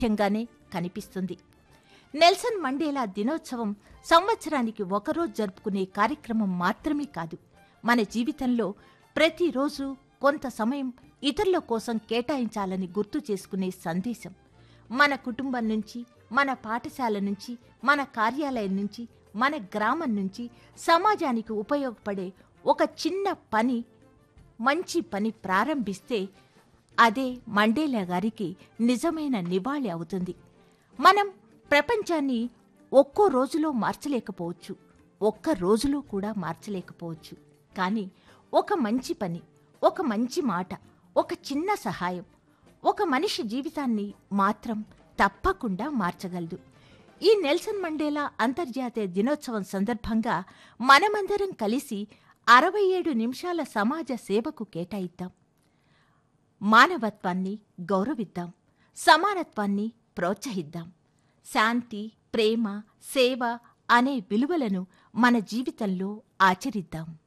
ముఖ్యంగానే కనిపిస్తుంది Nelson Mandela దినోత్సవం సంవత్సరానికి ఒకరోజు జరుపుకునే కార్యక్రమం మాత్రమే కాదు మన జీవితంలో ప్రతిరోజు కొంత సమయం ఇతరుల కోసం కేటాయించాలని గుర్తు చేసుకునే సందేశం మన కుటుంబం నుంచి మన పాఠశాల నుంచి మన కార్యాలయం నుంచి మన గ్రామం నుంచి సమాజానికి ఉపయోగపడే ఒక చిన్న పని మంచి పని ప్రారంభిస్తే అదే మండేలా గారికి నిజమైన నివాళి అవుతుంది మనం ప్రపంచాన్ని ఒక్కో రోజులో మార్చలేకపోవచ్చు ఒక్క రోజులో కూడా మార్చలేకపోవచ్చు కానీ ఒక మంచి పని ఒక మంచి మాట ఒక చిన్న సహాయం ఒక మనిషి జీవితాన్ని మాత్రం తప్పకుండా మార్చగలదు ఈ నెల్సన్ మండేలా అంతర్జాతీయ దినోత్సవం సందర్భంగా మనమందరం కలిసి అరవై ఏడు నిమిషాల సమాజ సేవకు కేటాయిద్దాం మానవత్వాన్ని గౌరవిద్దాం సమానత్వాన్ని ప్రోత్సహిద్దాం శాంతి ప్రేమ సేవ అనే విలువలను మన జీవితంలో ఆచరిద్దాం